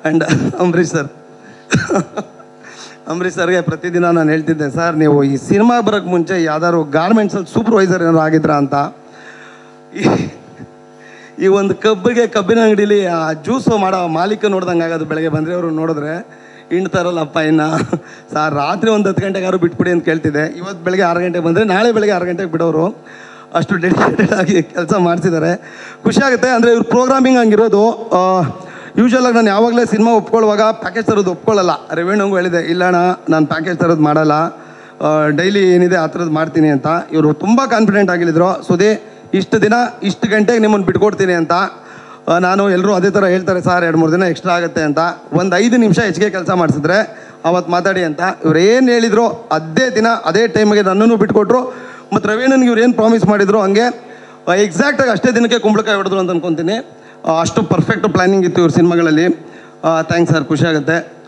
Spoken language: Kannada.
ಆ್ಯಂಡ್ ಅಂಬರೀಷ್ ಸರ್ ಅಂಬರೀಷ್ ಸರ್ಗೆ ಪ್ರತಿದಿನ ನಾನು ಹೇಳ್ತಿದ್ದೆ ಸರ್ ನೀವು ಈ ಸಿನಿಮಾ ಬರೋಕ್ಕೆ ಮುಂಚೆ ಯಾವ್ದಾದ್ರು ಗಾರ್ಮೆಂಟ್ಸಲ್ಲಿ ಸೂಪರ್ವೈಸರ್ ಏನಾದ್ರು ಆಗಿದ್ರಾ ಅಂತ ಈ- ಈ ಒಂದು ಕಬ್ಬಿಗೆ ಕಬ್ಬಿನ ಅಂಗಡಿಲಿ ಆ ಜ್ಯೂಸು ಮಾಡೋ ಮಾಲೀಕ ನೋಡ್ದಂಗೆ ಆಗೋದು ಬೆಳಗ್ಗೆ ಬಂದರೆ ಅವರು ನೋಡಿದ್ರೆ ಹಿಂಡ್ತಾರಲ್ಲಪ್ಪ ಇನ್ನು ಸರ್ ರಾತ್ರಿ ಒಂದು ಹತ್ತು ಗಂಟೆಗೆ ಯಾರು ಬಿಟ್ಬಿಡಿ ಅಂತ ಕೇಳ್ತಿದ್ದೆ ಇವತ್ತು ಬೆಳಗ್ಗೆ ಆರು ಗಂಟೆಗೆ ಬಂದರೆ ನಾಳೆ ಬೆಳಗ್ಗೆ ಆರು ಗಂಟೆಗೆ ಬಿಡೋರು ಅಷ್ಟು ಡೆಡಿಕೇಟೆಡ್ ಆಗಿ ಕೆಲಸ ಮಾಡ್ತಿದ್ದಾರೆ ಖುಷಿಯಾಗುತ್ತೆ ಅಂದರೆ ಇವ್ರ ಪ್ರೋಗ್ರಾಮಿಂಗ್ ಹಂಗಿರೋದು ಯೂಶ್ವಲಾಗಿ ನಾನು ಯಾವಾಗಲೇ ಸಿನಿಮಾ ಒಪ್ಕೊಳ್ಳುವಾಗ ಪ್ಯಾಕೇಜ್ ತರೋದು ಒಪ್ಕೊಳ್ಳಲ್ಲ ರೆವೆನ್ಯೂಗೂ ಹೇಳಿದೆ ಇಲ್ಲ ಅಣ್ಣ ನಾನು ಪ್ಯಾಕೇಜ್ ತರೋದು ಮಾಡಲ್ಲ ಡೈಲಿ ಏನಿದೆ ಆ ಥರದ್ದು ಮಾಡ್ತೀನಿ ಅಂತ ಇವರು ತುಂಬ ಕಾನ್ಫಿಡೆಂಟ್ ಆಗಿಳಿದ್ರು ಸುದೇ ಇಷ್ಟು ದಿನ ಇಷ್ಟು ಗಂಟೆಗೆ ನಿಮ್ಮನ್ನು ಬಿಟ್ಕೊಡ್ತೀನಿ ಅಂತ ಆ, ನಾನು ಎಲ್ಲರೂ ಅದೇ ಥರ ಹೇಳ್ತಾರೆ ಸರ್ ಎರಡು ಮೂರು ದಿನ ಎಕ್ಸ್ಟ್ರಾ ಆಗುತ್ತೆ ಅಂತ ಒಂದು ಐದು ನಿಮಿಷ ಹೆಚ್ಚಿಗೆ ಕೆಲಸ ಮಾಡಿಸಿದ್ರೆ ಅವತ್ತು ಮಾತಾಡಿ ಅಂತ ಇವ್ರು ಏನು ಹೇಳಿದ್ರು ಅದೇ ದಿನ ಅದೇ ಟೈಮಿಗೆ ನನ್ನನ್ನು ಬಿಟ್ಕೊಟ್ರು ಮತ್ತು ರವೀಣನ್ಗೆ ಇವ್ರು ಏನು ಪ್ರಾಮಿಸ್ ಮಾಡಿದ್ರು ಹಂಗೆ ಎಕ್ಸಾಕ್ಟಾಗಿ ಅಷ್ಟೇ ದಿನಕ್ಕೆ ಕುಂಬಳಕಾಯಿ ಹೊಡೆದ್ರು ಅಂತ ಅನ್ಕೊತೀನಿ ಆ, ಅಷ್ಟು ಪರ್ಫೆಕ್ಟ್ ಪ್ಲ್ಯಾನಿಂಗ್ ಇತ್ತು ಇವ್ರ ಸಿನಿಮಾಗಳಲ್ಲಿ ಥ್ಯಾಂಕ್ಸ್ ಸರ್ ಖುಷಿ ಆಗುತ್ತೆ